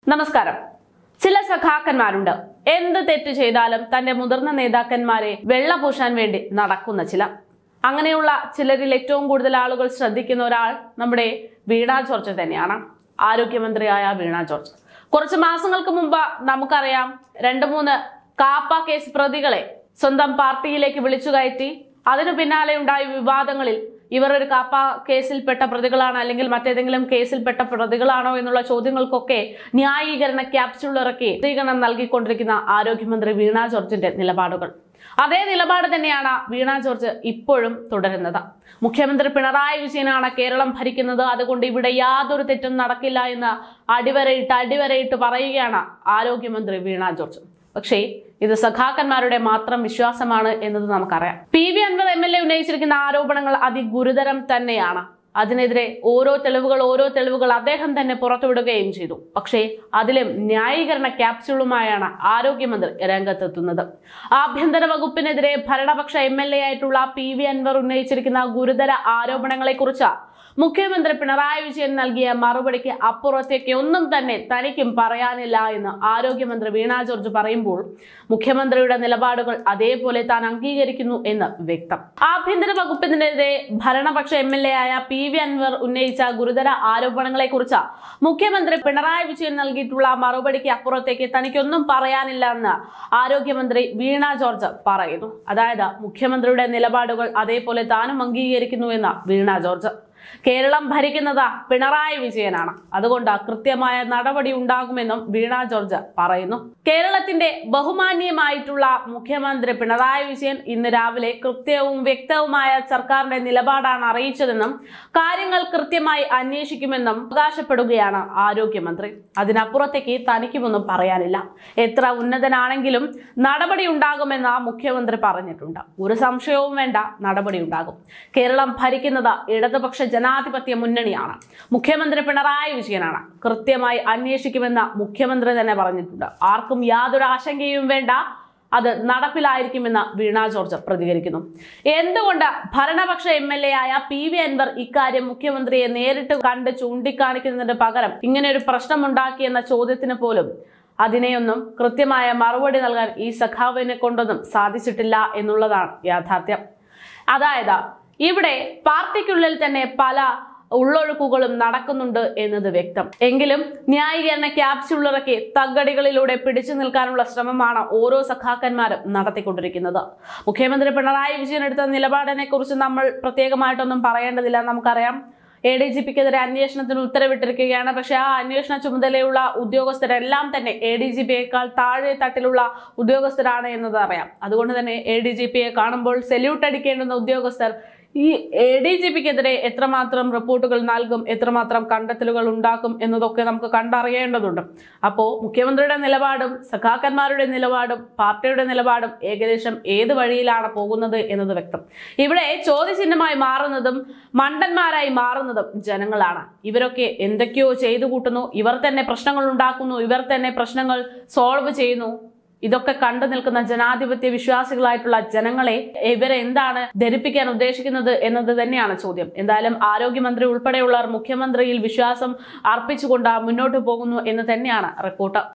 നമസ്കാരം ചില സഖാക്കന്മാരുണ്ട് എന്ത് തെറ്റ് ചെയ്താലും തന്റെ മുതിർന്ന നേതാക്കന്മാരെ വെള്ളപൂശാൻ വേണ്ടി നടക്കുന്ന ചില അങ്ങനെയുള്ള ചിലരിൽ ഏറ്റവും കൂടുതൽ ആളുകൾ ശ്രദ്ധിക്കുന്ന ഒരാൾ നമ്മുടെ വീണ ജോർജ് തന്നെയാണ് ആരോഗ്യമന്ത്രിയായ വീണ ജോർജ് കുറച്ച് മാസങ്ങൾക്ക് മുമ്പ് നമുക്കറിയാം രണ്ട് മൂന്ന് കാപ്പ കേസ് പ്രതികളെ സ്വന്തം പാർട്ടിയിലേക്ക് വിളിച്ചു കയറ്റി അതിനു പിന്നാലെ ഉണ്ടായ വിവാദങ്ങളിൽ ഇവർ ഒരു കാപ്പ കേസിൽപ്പെട്ട പ്രതികളാണ് അല്ലെങ്കിൽ മറ്റേതെങ്കിലും കേസിൽപ്പെട്ട പ്രതികളാണോ എന്നുള്ള ചോദ്യങ്ങൾക്കൊക്കെ ന്യായീകരണ ക്യാപ്സ്യൂൾ ഇറക്കി സ്വീകരണം നൽകിക്കൊണ്ടിരിക്കുന്ന ആരോഗ്യമന്ത്രി വീണ ജോർജിന്റെ നിലപാടുകൾ അതേ നിലപാട് തന്നെയാണ് വീണ ജോർജ് ഇപ്പോഴും തുടരുന്നത് മുഖ്യമന്ത്രി പിണറായി വിജയനാണ് കേരളം ഭരിക്കുന്നത് അതുകൊണ്ട് ഇവിടെ യാതൊരു തെറ്റും നടക്കില്ല എന്ന് അടിവരയിട്ട് അടിവരയിട്ട് പറയുകയാണ് ആരോഗ്യമന്ത്രി വീണ ജോർജ് പക്ഷേ ഇത് സഖാക്കന്മാരുടെ മാത്രം വിശ്വാസമാണ് എന്നത് നമുക്കറിയാം P V Anvar M L A ഉന്നയിച്ചിരിക്കുന്ന ആരോപണങ്ങൾ അതിഗുരുതരം തന്നെയാണ് അതിനെതിരെ ഓരോ തെളിവുകൾ ഓരോ തെളിവുകൾ അദ്ദേഹം തന്നെ പുറത്തുവിടുകയും ചെയ്തു പക്ഷേ അതിലും ന്യായീകരണ ക്യാപ്സ്യൂളുമായാണ് ആരോഗ്യമന്ത്രി രംഗത്തെത്തുന്നത് ആഭ്യന്തര വകുപ്പിനെതിരെ ഭരണപക്ഷ എം എൽ എ ആയിട്ടുള്ള പി വി അൻവർ ഉന്നയിച്ചിരിക്കുന്ന ഗുരുതര ആരോപണങ്ങളെക്കുറിച്ച് മുഖ്യമന്ത്രി പിണറായി വിജയൻ നൽകിയ മറുപടിക്ക് അപ്പുറത്തേക്ക് ഒന്നും തന്നെ തനിക്കും പറയാനില്ല എന്ന് ആരോഗ്യമന്ത്രി വീണ ജോർജ് പറയുമ്പോൾ മുഖ്യമന്ത്രിയുടെ നിലപാടുകൾ അതേപോലെ താൻ അംഗീകരിക്കുന്നു എന്ന് വ്യക്തം ആഭ്യന്തര വകുപ്പിനെതിരെ ഭരണപക്ഷ എം എൽ എ ആയ പി വി അൻവർ ഉന്നയിച്ച ഗുരുതര ആരോപണങ്ങളെ കുറിച്ച് മുഖ്യമന്ത്രി പിണറായി വിജയൻ നൽകിയിട്ടുള്ള മറുപടിക്ക് അപ്പുറത്തേക്ക് തനിക്കൊന്നും പറയാനില്ല എന്ന് ആരോഗ്യമന്ത്രി വീണ ജോർജ് പറയുന്നു അതായത് മുഖ്യമന്ത്രിയുടെ നിലപാടുകൾ അതേപോലെ താനും അംഗീകരിക്കുന്നു എന്ന് വീണ ജോർജ് കേരളം ഭരിക്കുന്നത് പിണറായി വിജയനാണ് അതുകൊണ്ട് കൃത്യമായ നടപടി ഉണ്ടാകുമെന്നും വീണ ജോർജ് പറയുന്നു കേരളത്തിന്റെ ബഹുമാന്യമായിട്ടുള്ള മുഖ്യമന്ത്രി പിണറായി വിജയൻ ഇന്ന് രാവിലെ കൃത്യവും വ്യക്തവുമായ സർക്കാരിന്റെ നിലപാടാണ് അറിയിച്ചതെന്നും കാര്യങ്ങൾ കൃത്യമായി അന്വേഷിക്കുമെന്നും അവകാശപ്പെടുകയാണ് ആരോഗ്യമന്ത്രി അതിനപ്പുറത്തേക്ക് തനിക്കുമൊന്നും പറയാനില്ല എത്ര ഉന്നതനാണെങ്കിലും നടപടി ഉണ്ടാകുമെന്ന് മുഖ്യമന്ത്രി പറഞ്ഞിട്ടുണ്ട് ഒരു സംശയവും വേണ്ട നടപടി ഉണ്ടാകും കേരളം ഭരിക്കുന്നത് ഇടതുപക്ഷ ജനാധിപത്യ മുന്നണിയാണ് മുഖ്യമന്ത്രി പിണറായി വിജയനാണ് കൃത്യമായി അന്വേഷിക്കുമെന്ന് മുഖ്യമന്ത്രി തന്നെ പറഞ്ഞിട്ടുണ്ട് ആർക്കും യാതൊരു ആശങ്കയും വേണ്ട അത് നടപ്പിലായിരിക്കുമെന്ന് വീണ ജോർജ് പ്രതികരിക്കുന്നു എന്തുകൊണ്ട് ഭരണപക്ഷ എം എൽ എ ആയ പി വി അൻവർ ഇക്കാര്യം മുഖ്യമന്ത്രിയെ നേരിട്ട് കണ്ട് ചൂണ്ടിക്കാണിക്കുന്നതിന് പകരം ഇങ്ങനെ ഒരു പ്രശ്നമുണ്ടാക്കിയെന്ന ചോദ്യത്തിന് പോലും അതിനെയൊന്നും കൃത്യമായ മറുപടി നൽകാൻ ഈ സഖാവിനെ കൊണ്ടൊന്നും സാധിച്ചിട്ടില്ല എന്നുള്ളതാണ് യാഥാർത്ഥ്യം അതായത് ഇവിടെ പാർട്ടിക്കുള്ളിൽ തന്നെ പല ഉള്ളൊഴുക്കുകളും നടക്കുന്നുണ്ട് എന്നത് വ്യക്തം എങ്കിലും ന്യായീകരണ ക്യാപ്സ്യൂളിറക്കി തగ్గടികളിലൂടെ പിടിച്ചു നിൽക്കാനുള്ള ശ്രമമാണ് ഓരോ സഖാക്കന്മാരും നടത്തിക്കൊണ്ടിരിക്കുന്നത് മുഖ്യമന്ത്രി പിണറായി വിജയൻ എടുത്ത നിലപാടിനെ കുറിച്ച് നമ്മൾ പ്രത്യേകമായിട്ടൊന്നും പറയേണ്ടതില്ല നമുക്കറിയാം എ ഡി ജി പിക്കെതിരെ അന്വേഷണത്തിന് ഉത്തരവിട്ടിരിക്കുകയാണ് പക്ഷേ ആ അന്വേഷണ ചുമതലയുള്ള ഉദ്യോഗസ്ഥരെല്ലാം തന്നെ എ ഡി ജി പിയേക്കാൾ താഴെ തട്ടിലുള്ള ഉദ്യോഗസ്ഥരാണ് എന്നത് അറിയാം അതുകൊണ്ട് തന്നെ എ ഡി ജി പിയെ കാണുമ്പോൾ സെല്യൂട്ട് അടിക്കേണ്ടുന്ന ഉദ്യോഗസ്ഥർ ഈ എ ഡി ജി പിക്കെതിരെ എത്രമാത്രം റിപ്പോർട്ടുകൾ നൽകും എത്രമാത്രം കണ്ടെത്തലുകൾ ഉണ്ടാക്കും എന്നതൊക്കെ നമുക്ക് കണ്ടറിയേണ്ടതുണ്ട് അപ്പോൾ മുഖ്യമന്ത്രിയുടെ നിലപാടും സഖാക്കന്മാരുടെ നിലപാടും പാർട്ടിയുടെ നിലപാടും ഏകദേശം ഏത് വഴിയിലാണ് പോകുന്നത് എന്നത് വ്യക്തം ഇവിടെ ചോദ്യചിഹ്നമായി മാറുന്നതും മണ്ടന്മാരായി മാറുന്നതും ജനങ്ങളാണ് ഇവരൊക്കെ എന്തൊക്കെയോ ചെയ്തു കൂട്ടുന്നു ഇവർ തന്നെ പ്രശ്നങ്ങൾ ഉണ്ടാക്കുന്നു ഇവർ തന്നെ പ്രശ്നങ്ങൾ സോൾവ് ചെയ്യുന്നു ഇതൊക്കെ കണ്ടു നിൽക്കുന്ന ജനാധിപത്യ വിശ്വാസികളായിട്ടുള്ള ജനങ്ങളെ ഇവരെ എന്താണ് ധരിപ്പിക്കാൻ ഉദ്ദേശിക്കുന്നത് എന്നത് തന്നെയാണ് ചോദ്യം എന്തായാലും ആരോഗ്യമന്ത്രി ഉൾപ്പെടെയുള്ളവർ മുഖ്യമന്ത്രിയിൽ വിശ്വാസം അർപ്പിച്ചുകൊണ്ട് മുന്നോട്ട് പോകുന്നു എന്ന് തന്നെയാണ് റിപ്പോർട്ട്